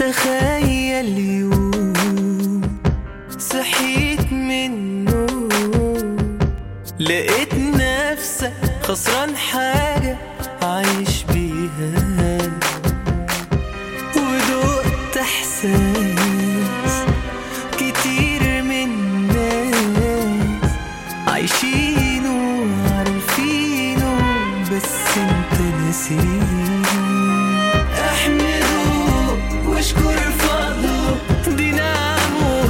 تخيل يوم صحيت من النوم لقيت نفسك خسران حاجة عايش بيها ودقت احساس كتير من الناس عايشينه وعارفينه بس انت نسيت احمده واشكر فضله دي نعمه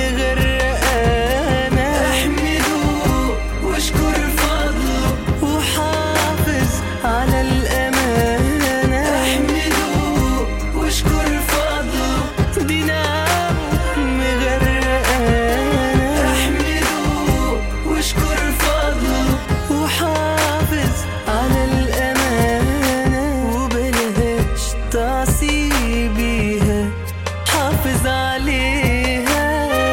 مغرقانا احمده واشكر فضله وحافظ على الامانه احمده واشكر فضله دي نعمه مغرقانا احمده واشكر فضله وحافظ على الامانه وبلاش تعصي بيها حافظ عليها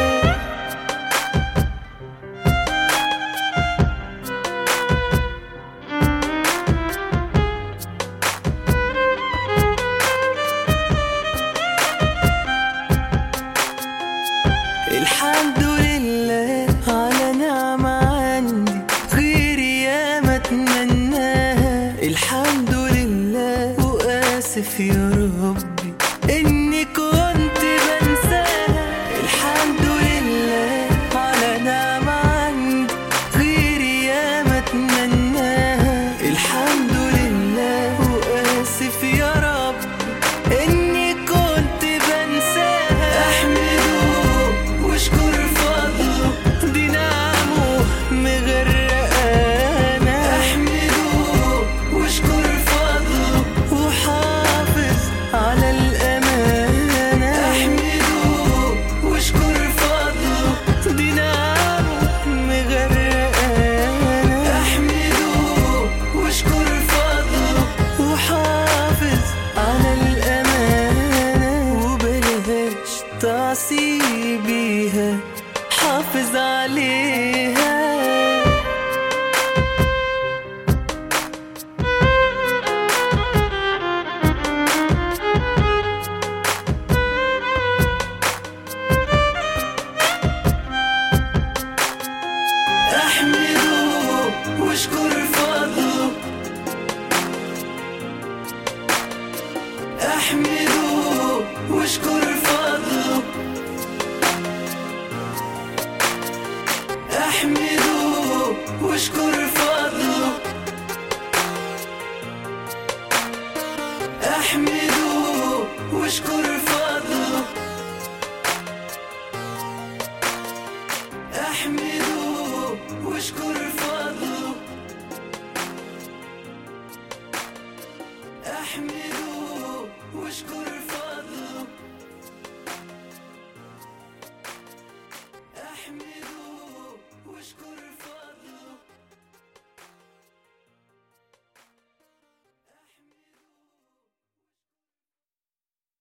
الحمد لله على نعمة عندي غير يا ما اتمناها الحمد لله وآسف يا ربي إني كنت بنساها الحمد لله على نعمة عندي غير يا ما اتمناها الحمد لله وآسف يا ربي إني كنت بنساها أحمده واشكر فضله دي نعمه مغرقانا أحمده واشكر فضله وحافظ على الأمانة أحمده واشكر فضله دي نعمه مغرقانا أحمده واشكر فضله وحافظ على الأمانة وبلاش تعصي بيها حافظ عليها احمده واشكر فضله احمده واشكر فضله احمده واشكر فضله احمده واشكر فضله احمده واشكر فضله احمده